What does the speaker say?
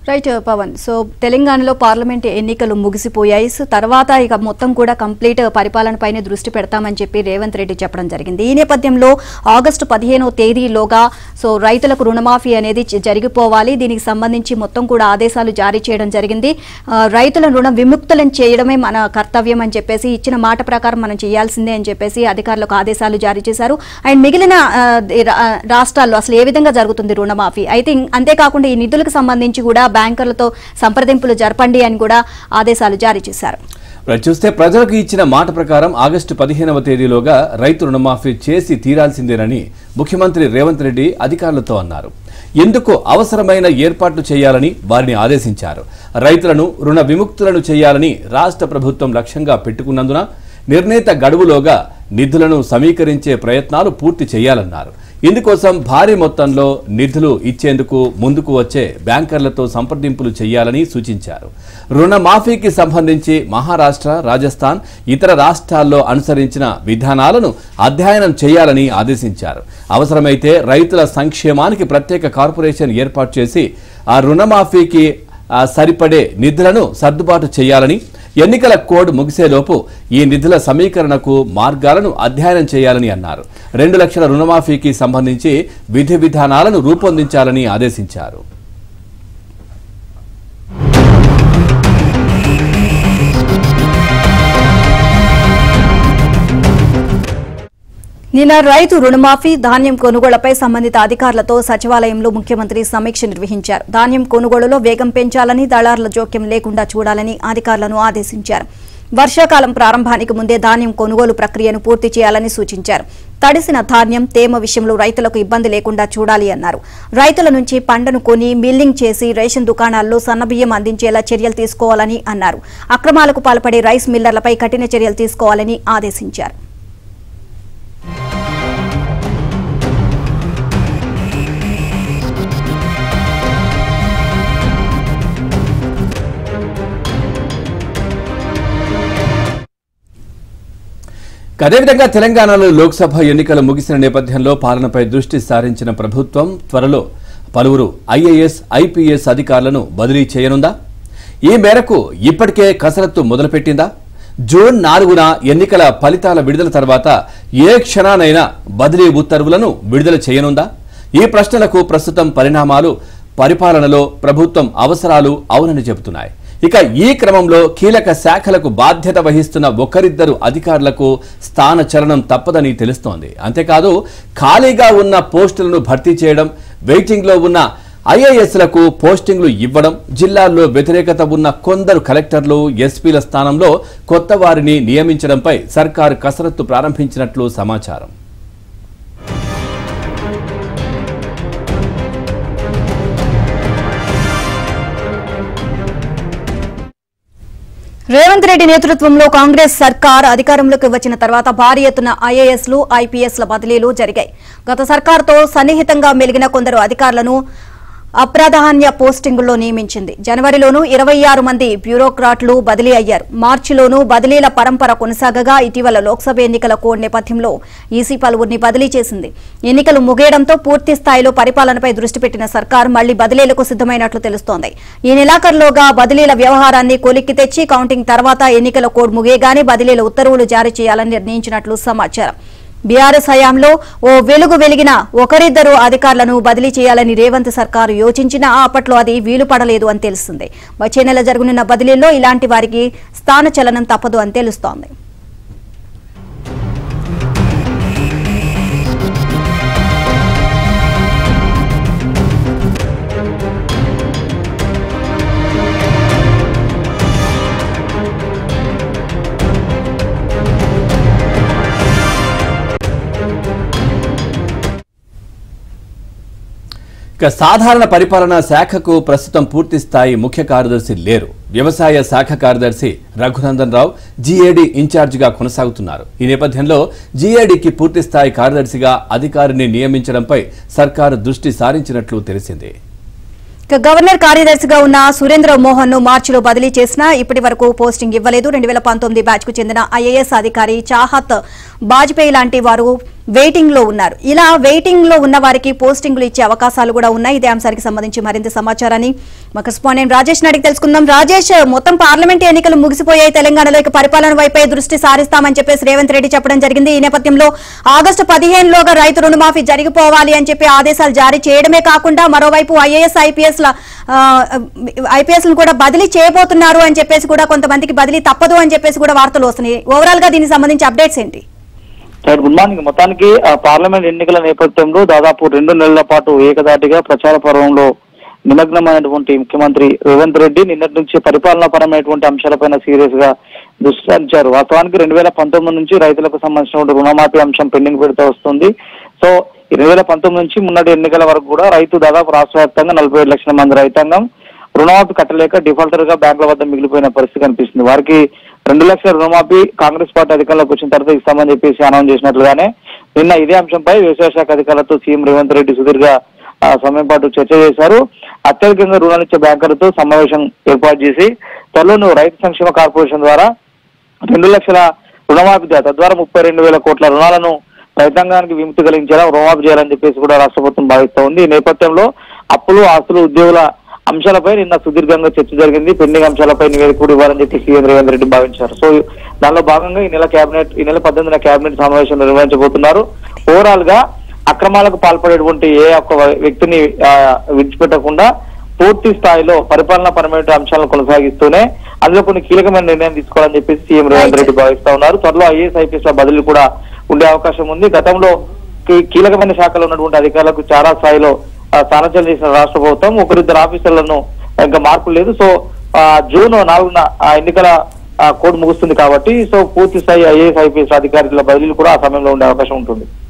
Right Pawan so తెలంగాణలో parliament ఎన్నికలు ముగిసిపోయాయి సో తర్వాత ఇక మొత్తం కూడా కంప్లీట్ పరిపాలన పైన దృష్టి పెడతామని చెప్పి రేవంత్ రెడ్డి చెప్పడం జరిగింది ఈ నేపథ్యంలో ఆగస్టు పదిహేనో తేదీలోగా సో రైతులకు రుణమాఫీ అనేది జ- జరిగిపోవాలి దీనికి సంబంధించి మొత్తం కూడా ఆదేశాలు జారీ చేయడం జరిగింది ఆ, రైతుల రుణ విముక్తులను చేయడమే మన కర్తవ్యం అని చెప్పేసి ఇచ్చిన మాట ప్రకారం మనం చేయాల్సిందే అని చెప్పేసి అధికారులకు ఆదేశాలు జారీ చేశారు అండ్ మిగిలిన ఆ, ది- రా- రాష్ట్రాల్లో అసలు ఏ విధంగా జరుగుతుంది రుణమాఫీ అయితే ఇం- అంతేకాకుండా ఈ నిధులకు సంబంధించి కూడా బ్యాంకర్లతో సంప్రదింపులు జరపండి అని కూడా ఆదేశాలు జారీ చేశారు మరి చూస్తే ప్రజలకు ఇచ్చిన మాట ప్రకారం ఆగస్టు పదిహేనవ తేదీలోగా రైతు రుణమాఫీ చేసి తీరాల్సిందేనని ముఖ్యమంత్రి రేవంత్ రెడ్డి అధికారులతో అన్నారు ఎందుకు అవసరమైన ఏర్పాట్లు చేయాలని వారిని ఆదేశించారు రైతులను రుణ విముక్తులను చేయాలని రాష్ట్ర ప్రభుత్వం లక్ష్యంగా పెట్టుకున్నందున నిర్ణీత గడువులోగా నిధులను సమీకరించే ప్రయత్నాలు పూర్తి చేయాలన్నారు ఇందుకోసం భారీ మొత్తంలో నిధులు ఇచ్చేందుకు ముందుకు వచ్చే బ్యాంకర్లతో సంప్రదింపులు చేయాలని సూచించారు రుణమాఫీకి సంబంధించి మహారాష్ట్ర రాజస్థాన్ ఇతర రాష్ట్రాల్లో అనుసరించిన విధానాలను అధ్యయనం చేయాలని ఆదేశించారు అవసరమైతే రైతుల సంక్షేమానికి ప్రత్యేక కార్పొరేషన్ ఏర్పాటు చేసి ఆ రుణమాఫీకి ఆ, సరిపడే నిధులను సర్దుబాటు చేయాలని ఎన్నికల కోడ్ ముగిసేలోపు ఈ నిధుల సమీకరణకు మార్గాలను అధ్యయనం చేయాలని అన్నారు రెండు లక్షల రుణమాఫీకి సంబంధించి విధి విధానాలను రూపొందించాలని ఆదేశించారు నిన్న రైతు రుణమాఫీ ధాన్యం కొనుగోళ్లపై సంబంధిత అధికారులతో సచివాలయంలో ముఖ్యమంత్రి సమీక్ష నిర్వహించారు ధాన్యం కొనుగోలులో వేగం పెంచాలని దళారుల జోక్యం లేకుండా చూడాలని అధికారులను ఆదేశించారు వర్షాకాలం ప్రారంభానికి ముందే ధాన్యం కొనుగోలు ప్రక్రియను పూర్తి చేయాలని సూచించారు తడిసిన ధాన్యం తేమ విషయంలో రైతులకు ఇబ్బంది లేకుండా చూడాలి అన్నారు రైతుల నుంచి పంటను కొని మిల్లింగ్ చేసి రేషన్ దుకాణాల్లో సన్నబియ్యం అందించేలా చర్యలు తీసుకోవాలని అన్నారు అక్రమాలకు పాల్పడే రైస్ మిల్లర్లపై కఠిన చర్యలు తీసుకోవాలని ఆదేశించారు అదేవిధంగా తెలంగాణలో లోక్సభ ఎన్నికలు ముగిసిన నేపథ్యంలో పాలనపై దృష్టి సారించిన ప్రభుత్వం త్వరలో పలువురు ఐఏఎస్ ఐపీఎస్ అధికారులను బదిలీ చేయనుందా ఈ మేరకు ఇప్పటికే కసరత్తు మొదలుపెట్టిందా జూన్ నాలుగున ఎన్నికల ఫలితాల విడుదల తర్వాత ఏ క్షణానైనా బదిలీ ఉత్తర్వులను విడుదల చేయనుందా ఈ ప్రశ్నలకు ప్రస్తుతం పరిణామాలు పరిపాలనలో ప్రభుత్వం అవసరాలు అవునని చెబుతున్నాయి ఇక ఈ క్రమంలో కీలక శాఖలకు బాధ్యత వహిస్తున్న ఒకరిద్దరు అధికారులకు స్థాన చలనం తప్పదని తెలుస్తోంది అంతేకాదు ఖాళీగా ఉన్న పోస్టులను భర్తీ చేయడం వెయిటింగ్లో ఉన్న ఐఏఎస్లకు పోస్టింగ్లు ఇవ్వడం జిల్లాల్లో వ్యతిరేకత ఉన్న కొందరు కలెక్టర్లు ఎస్పీల స్థానంలో కొత్త వారిని నియమించడంపై సర్కారు కసరత్తు ప్రారంభించినట్లు సమాచారం రేవంత్ రెడ్డి నేతృత్వంలో కాంగ్రెస్ సర్కార్ అధికారంలోకి వచ్చిన తర్వాత భారీ ఎత్తున ఐఏఎస్లు ఐపీఎస్ల బదిలీలు జరిగాయి గత సర్కార్తో సన్నిహితంగా మెలిగిన కొందరు అధికారులను అప్రాధాన్య పోస్టింగుల్లో నియమించింది జనవరిలోనూ ఇరవై ఆరు మంది బ్యూరోక్రాట్లు బదిలీ అయ్యారు మార్చిలోనూ బదిలీల పరంపర కొనసాగగా ఇటీవల లోక్సభ ఎన్నికల కోడ్ నేపథ్యంలో ఈసీ పలువురిని బదిలీ చేసింది ఎన్నికలు ముగియడంతో పూర్తి స్థాయిలో పరిపాలనపై దృష్టి పెట్టిన సర్కార్ మళ్లీ బదిలీలకు సిద్దమైనట్లు తెలుస్తోంది ఈ నెలాఖరులోగా బదిలీల వ్యవహారాన్ని కొలిక్కి తెచ్చి కౌంటింగ్ తర్వాత ఎన్నికల కోడ్ ముగియగానే బదిలీల ఉత్తర్వులు జారీ చేయాలని నిర్ణయించినట్లు సమాచారం బీఆర్ఎస్ హయాంలో ఓ వెలుగు వెలిగిన ఒకరిద్దరు అధికారులను బదిలీ చేయాలని రేవంత్ సర్కారు యోచించినా అప్పట్లో అది వీలు పడలేదు అని తెలుస్తుంది వచ్చే నెల జరగనున్న బదిలీల్లో ఇలాంటి వారికి స్థానచలనం తప్పదు అని తెలుస్తోంది ఇక సాధారణ పరిపాలనా శాఖకు ప్రస్తుతం పూర్తి స్థాయి ముఖ్య కార్యదర్శి లేరు వ్యవసాయ శాఖ కార్యదర్శి రఘునందన్ రావు జీఏడీ ఇన్ఛార్జిగా కొనసాగుతున్నారు ఈ నేపథ్యంలో జీఏడీకి పూర్తి స్థాయి కార్యదర్శిగా అధికారిని నియమించడంపై సర్కారు దృష్టి సారించినట్లు తెలిసింది ఇక గవర్నర్ కార్యదర్శిగా ఉన్న సురేంద్ర మోహన్ ను మార్చిలో బదిలీ చేసినా ఇప్పటి వరకు పోస్టింగ్ ఇవ్వలేదు రెండు వేల పంతొమ్మిది బ్యాచ్ కు చెందిన ఐఏఎస్ అధికారి చాహత్ బాజ్పేయి లాంటి వారు వెయిటింగ్ లో ఉన్నారు ఇలా వెయిటింగ్ లో ఉన్న వారికి పోస్టింగ్లు ఇచ్చే అవకాశాలు కూడా ఉన్నాయి ఇదే అంశానికి సంబంధించి మరింత సమాచారాన్ని మా కరెస్పాండెంట్ రాజేష్ అడిగి తెలుసుకుందాం రాజేష్ మొత్తం పార్లమెంట్ ఎన్నికలు ముగిసిపోయాయి తెలంగాణలో ఇక పరిపాలన వైపే దృష్టి సారిస్తామని చెప్పేసి రేవంత్ రెడ్డి చెప్పడం జరిగింది ఈ నేపథ్యంలో ఆగస్టు పదిహేనులోగా రైతు రుణమాఫీ జరిగిపోవాలి అని చెప్పి ఆదేశాలు జారీ చేయడమే కాకుండా మరోవైపు ఐఏఎస్ ఐపీఎస్ ఐపీఎస్ కూడా బదిలీ చేయబోతున్నారు అని చెప్పేసి కూడా కొంతమందికి బదిలీ తప్పదు అని చెప్పేసి కూడా వార్తలు వస్తున్నాయి ఓవరాల్ గా దీనికి సంబంధించి అప్డేట్స్ ఏంటి సార్ గుడ్ మార్నింగ్ మొత్తానికి ఆ, పార్లమెంట్ ఎన్నికల నేపథ్యంలో దాదాపు రెండు నెలల పాటు ఏకదాటిగా ప్రచార పర్వంలో నిమగ్నమైనటువంటి ముఖ్యమంత్రి రేవంత్ రెడ్డి నిన్నటి నుంచి పరిపాలనా పరమైనటువంటి అంశాలపైన సీరియస్ గా దృష్టి సారించారు వాస్తవానికి రెండు వేల పంతొమ్మిది నుంచి రైతులకు సంబంధించిన రుణమాఫీ అంశం పెండింగ్ పెడుతూ వస్తుంది సో ఈ రెండు వేల పంతొమ్మిది నుంచి మున్నటి ఎన్నికల వరకు కూడా రైతు దాదాపు రాష్ట్ర వ్యాప్తంగా నలభై ఏడు లక్షల మంది రైతాంగం రుణమాఫీ కట్టలేక డిఫాల్టర్ గా బ్యాంకుల వద్ద మిగిలిపోయిన పరిస్థితి కనిపిస్తుంది వారికి రెండు లక్షల రుణమాఫీ కాంగ్రెస్ పార్టీ అధికారంలోకి వచ్చిన తర్వాత ఇస్తామని చెప్పేసి అనౌన్స్ చేసినట్లుగానే నిన్న ఇదే అంశంపై వ్యవసాయ శాఖ అధికారులతో సీఎం రేవంత్ రెడ్డి సుదీర్ఘ ఆ, సమయం పాటు చర్చ చేశారు అత్యధికంగా రుణాలు ఇచ్చే బ్యాంకర్లతో సమావేశం ఏర్పాటు చేసి త్వరలో రైతు సంక్షేమ కార్పొరేషన్ ద్వారా రెండు లక్షల రుణమాఫీ దా- తద్వారా ముప్పై రెండు వేల కోట్ల రుణాలను రైతాంగానికి విముక్తి కలిగించేలా రుణమాఫీ చేయాలని చెప్పేసి కూడా రాష్ట్ర ప్రభుత్వం భావిస్తూ ఉంది ఈ నేపథ్యంలో అప్పులు ఆస్తులు ఉద్యోగుల అంశాలపై నిన్న సుదీర్ఘంగా చర్చ జరిగింది పెండింగ్ అంశాలపై నివేదిక కూడా ఇవ్వాలని చెప్పి సీఎం రేవంత్ రెడ్డి భావించారు సో దానిలో భాగంగా ఈ నెల కేబినెట్ ఈ నెల పద్దెనిమిదిన కేబినెట్ సమావేశం నిర్వహించబోతున్నారు ఓవరాల్ గా అక్రమాలకు పాల్పడేటువంటి ఏ ఒక్క వ్యక్తిని ఆ, విడిచిపెట్టకుండా పూర్తి స్థాయిలో పరిపాలనా పరమైన అంశాలను కొనసాగిస్తూనే అందులో కొన్ని కీలకమైన నిర్ణయం తీసుకోవాలని చెప్పేసి సీఎం రేవంత్ Right. రెడ్డి భావిస్తా ఉన్నారు త్వరలో ఐఏఎస్ ఐపీఎస్ ల బదిలీ కూడా ఉండే అవకాశం ఉంది గతంలో కీ- కీలకమైన శాఖలో ఉన్నటువంటి అధికారులకు చాలా స్థాయిలో ఆ, స్థానచలనం చేసిన రాష్ట్ర ప్రభుత్వం ఒకరిద్దరు ఆఫీసర్లను ఇంకా మార్పులు లేదు సో ఆ, జూన్ నాలుగున ఆ ఎన్నికల ఆ, కోడ్ ముగుస్తుంది కాబట్టి సో పూర్తి స్థాయి ఐఏఎస్ ఐపీఎస్ అధికారుల బదిలీలు కూడా ఆ సమయంలో ఉండే అవకాశం ఉంటుంది